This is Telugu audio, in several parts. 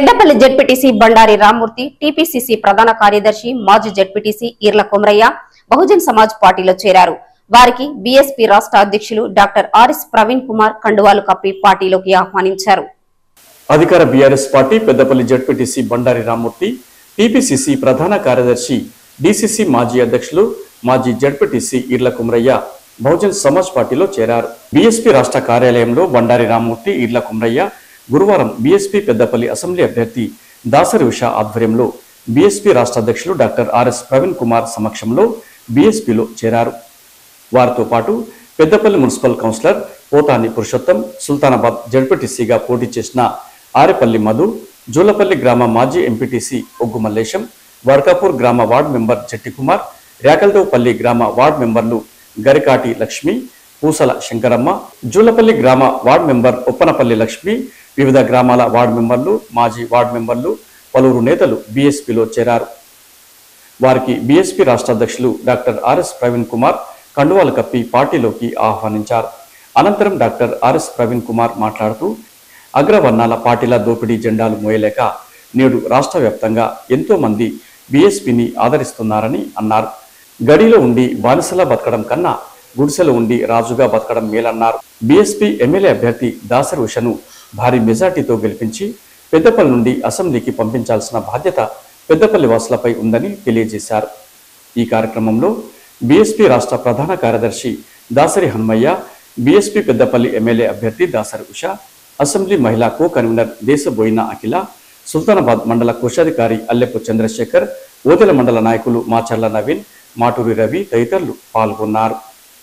పెద్దపల్లి జెడ్పీటీసీ బండారి రామ్మూర్తి టీపీసీసీ ప్రధాన కార్యదర్శి మాజీ జెడ్పీటీసీ ఈర్ల కొమరయ్య బహుజన్ సమాజ్ పార్టీలో చేరారు వారికి బీఎస్పీ రాష్ట్ర అధ్యక్షులు డాక్టర్ ఆర్ఎస్ ప్రవీణ్ కుమార్ కండువాలు కప్పి పార్టీలోకి ఆహ్వానించారు అధికార BRS party Peddapalli ZPTC Bandari Rammurthy TPCC ప్రధాన కార్యదర్శి డీసీసీ మాజీ అధ్యక్షులు మాజీ జడ్పీటీసీ ఈర్ల కుమరయ్య బహుజన్ సమాజ్ పార్టీలో చేరారు బీఎస్పీ రాష్ట్ర కార్యాలయంలో బండారి రామ్మూర్తి ఈర్ల కుమరయ్య గురువారం బీఎస్పీ పెద్దపల్లి అసెంబ్లీ అభ్యర్థి దాసరి ఉషా ఆధ్వర్యంలో బీఎస్పీ రాష్ట్ర అధ్యక్షులు డాక్టర్ ఆర్ఎస్ ప్రవీణ్ కుమార్ సమక్షంలో బీఎస్పీలో చేరారు వారితో పాటు పెద్దపల్లి మున్సిపల్ కౌన్సిలర్ పోతాని పురుషోత్తం సుల్తానాబాద్ జడ్పీటీసీగా పోటీ చేసిన ఆరెపల్లి మధు జూలపల్లి గ్రామ మాజీ ఎంపీటీసీ ఒగ్గు మల్లేశం వర్కాపూర్ గ్రామ వార్డు మెంబర్ చెట్టి కుమార్ రేకల్దేవ్పల్లి గ్రామ వార్డు మెంబర్లు గరికాటి లక్ష్మి పూసల శంకరమ్మ జూలపల్లి గ్రామ వార్డు మెంబర్ ఉప్పనపల్లి లక్ష్మి వివిధ గ్రామాల వార్డు మెంబర్లు మాజీ వార్డు మెంబర్లు పలువురు నేతలు బీఎస్పీలో చేరారు వారికి బీఎస్పీ రాష్ట్ర అధ్యక్షులు డాక్టర్ ఆర్ఎస్ ప్రవీణ్ కుమార్ కండువాలు కప్పి పార్టీలోకి ఆహ్వానించారు అనంతరం డాక్టర్ ఆర్ఎస్ ప్రవీణ్ కుమార్ మాట్లాడుతూ అగ్రవర్ణాల పార్టీల దోపిడీ జెండాలు మోయలేక నేడు రాష్ట్ర వ్యాప్తంగా ఎంతో మంది బీఎస్పీని ఆదరిస్తున్నారని అన్నారు గడిలో ఉండి బానిసలా బతకడం కన్నా గుడిసెలో ఉండి రాజుగా బతకడం మేలన్నారు బీఎస్పీ ఎమ్మెల్యే అభ్యర్థి దాసరి ఉషను భారీ మెజార్టీతో గెలిపించి పెద్దపల్లి నుండి అసెంబ్లీకి పంపించాల్సిన బాధ్యత పెద్దపల్లి వాసులపై ఉందని తెలియజేశారు ఈ కార్యక్రమంలో బీఎస్పీ రాష్ట్ర ప్రధాన కార్యదర్శి దాసరి హనుమయ్య బీఎస్పీ పెద్దపల్లి ఎమ్మెల్యే అభ్యర్థి దాసరి ఉష అసెంబ్లీ మహిళా కో కన్వీనర్ దేశబోయిన అఖిల సుల్తానాబాద్ మండల కోశాధికారి అల్లెపు చంద్రశేఖర్ ఓదెల మండల నాయకులు మాచర్ల నవీన్ మాటూరి రవి తదితరులు పాల్గొన్నారు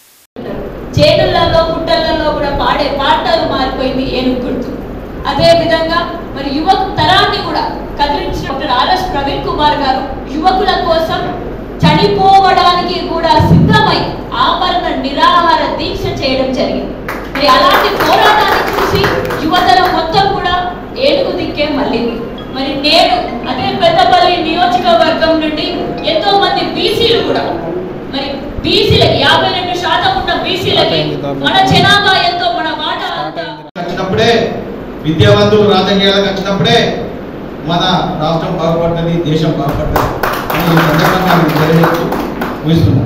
చేనులలో పుట్టలలో కూడా పాడే పాటలు మారిపోయింది ఏనుగు గుర్తు అదే విధంగా మరి యువ తరాన్ని కూడా కదిలించిన డాక్టర్ ఆర్ఎస్ ప్రవీణ్ కుమార్ గారు యువకుల కోసం చనిపోవడానికి కూడా సిద్ధమై ఆమరణ నిరాహార దీక్ష చేయడం జరిగింది మరి అలాంటి పోరాటాన్ని చూసి యువతరం మొత్తం కూడా ఏనుగు దిక్కే మళ్ళీంది మరి నేడు అదే పెద్దపల్లి నియోజకవర్గం నుండి ఎంతో మంది బీసీలు కూడా మరి బీసీలకి యాభై రెండు శాతం ఉన్న బీసీలకి మన జనాభా ఎంతో మన మాట అంతా వచ్చినప్పుడే విద్యావంతులు రాజకీయాలకు వచ్చినప్పుడే మన రాష్ట్రం బాగుపడుతుంది దేశం బాగుపడుతుంది అని ఈ సందర్భంగా నేను తెలియజేస్తూ ఊహిస్తున్నాను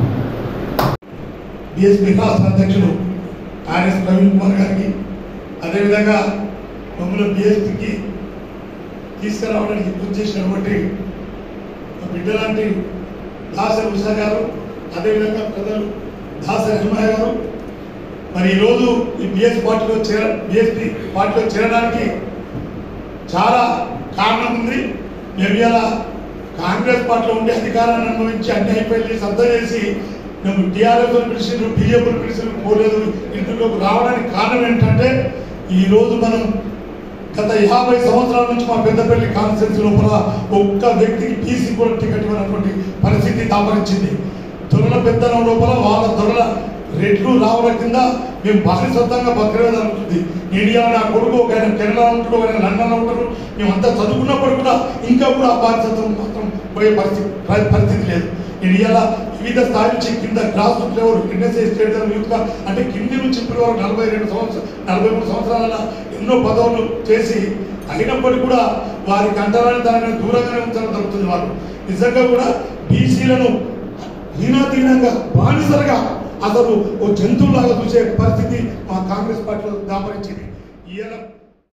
బీఎస్పీ రాష్ట్ర అధ్యక్షులు ఆర్ఎస్ ప్రవీణ్ కుమార్ గారికి అదేవిధంగా మమ్మల్ని బీఎస్పీకి తీసుకురావడానికి కృషి చేసినటువంటి మా బిడ్డలాంటి దాసరి ఉషా గారు అదేవిధంగా పెద్దలు దాసరి హనుమయ్య గారు మరి ఈరోజు ఈ బిఎస్ పార్టీలో చేర బిఎస్పీ పార్టీలో చేరడానికి చాలా కారణం ఉంది మేము ఇలా కాంగ్రెస్ పార్టీలో ఉండే అధికారాన్ని అనుభవించి అన్ని అయిపోయి సద్ద చేసి మేము టీఆర్ఎస్ పిలిచిండ్రు బీజేపీ పిలిచిండ్రు పోలేదు ఇంట్లోకి రావడానికి కారణం ఏంటంటే ఈ రోజు మనం గత యాభై సంవత్సరాల నుంచి మా పెద్దపల్లి కాన్స్టిట్యూన్సీ లోపల ఒక్క వ్యక్తికి టీసీ కూడా టికెట్ ఇవ్వనటువంటి పరిస్థితి దాపరించింది దొరల పెద్దనం లోపల వాళ్ళ దొరల రెట్లు రావల కింద మేము బానిసత్వంగా బతకలేదు అనుకుంది ఇండియా నా కొడుకు ఒక ఆయన కేరళ ఉంటాడు ఒక ఆయన లండన్లో ఉంటాడు మేమంతా చదువుకున్నప్పుడు కూడా ఇంకా కూడా ఆ బానిసత్వం మాత్రం పోయే పరిస్థితి పరి- పరిస్థితి లేదు ఇండియాలో వివిధ స్థాయి నుంచి కింద grass root level industry state youth అంటే కింది నుంచి ఇప్పటి వరకు నలభై రెండు సంవత్సరాలు నలభై మూడు సంవత్సరాల ఎన్నో పదవులు చేసి అయినప్పటికీ కూడా వారికి అంటరాని దాని దూరంగానే ఉంచడం జరుగుతుంది వాళ్ళు నిజంగా కూడా బీసీలను హీనాధీనంగా బానిసలుగా అసలు ఓ జంతువులాగా చూసే పరిస్థితి మా కాంగ్రెస్ పార్టీలో దాపరించింది ఈయన